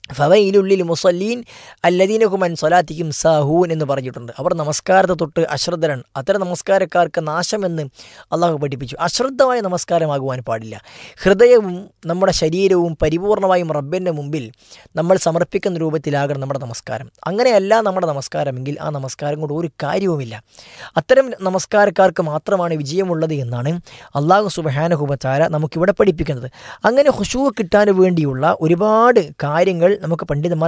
ഫവയിലുള്ളിൽ മുസല്ലീൻ അല്ലദീനകുമൻ സ്വലാത്തിക്കും സാഹൂൻ എന്ന് പറഞ്ഞിട്ടുണ്ട് അവർ നമസ്കാരത്തെ തൊട്ട് അശ്രദ്ധരാണ് അത്തരം നമസ്കാരക്കാർക്ക് നാശമെന്ന് അള്ളാഹു പഠിപ്പിച്ചു അശ്രദ്ധമായ നമസ്കാരമാകുവാൻ പാടില്ല ഹൃദയവും നമ്മുടെ ശരീരവും പരിപൂർണമായും റബ്ബിൻ്റെ മുമ്പിൽ നമ്മൾ സമർപ്പിക്കുന്ന രൂപത്തിലാകണം നമ്മുടെ നമസ്കാരം അങ്ങനെയല്ല നമ്മുടെ നമസ്കാരമെങ്കിൽ ആ നമസ്കാരം കൊണ്ട് ഒരു കാര്യവുമില്ല അത്തരം നമസ്കാരക്കാർക്ക് മാത്രമാണ് വിജയമുള്ളത് എന്നാണ് അള്ളാഹു സുബഹാനഹുബത്താര നമുക്കിവിടെ പഠിപ്പിക്കുന്നത് അങ്ങനെ ഹുഷൂ കിട്ടാൻ വേണ്ടിയുള്ള ഒരുപാട് കാര്യങ്ങൾ നമുക്ക് പണ്ഡിതന്മാർ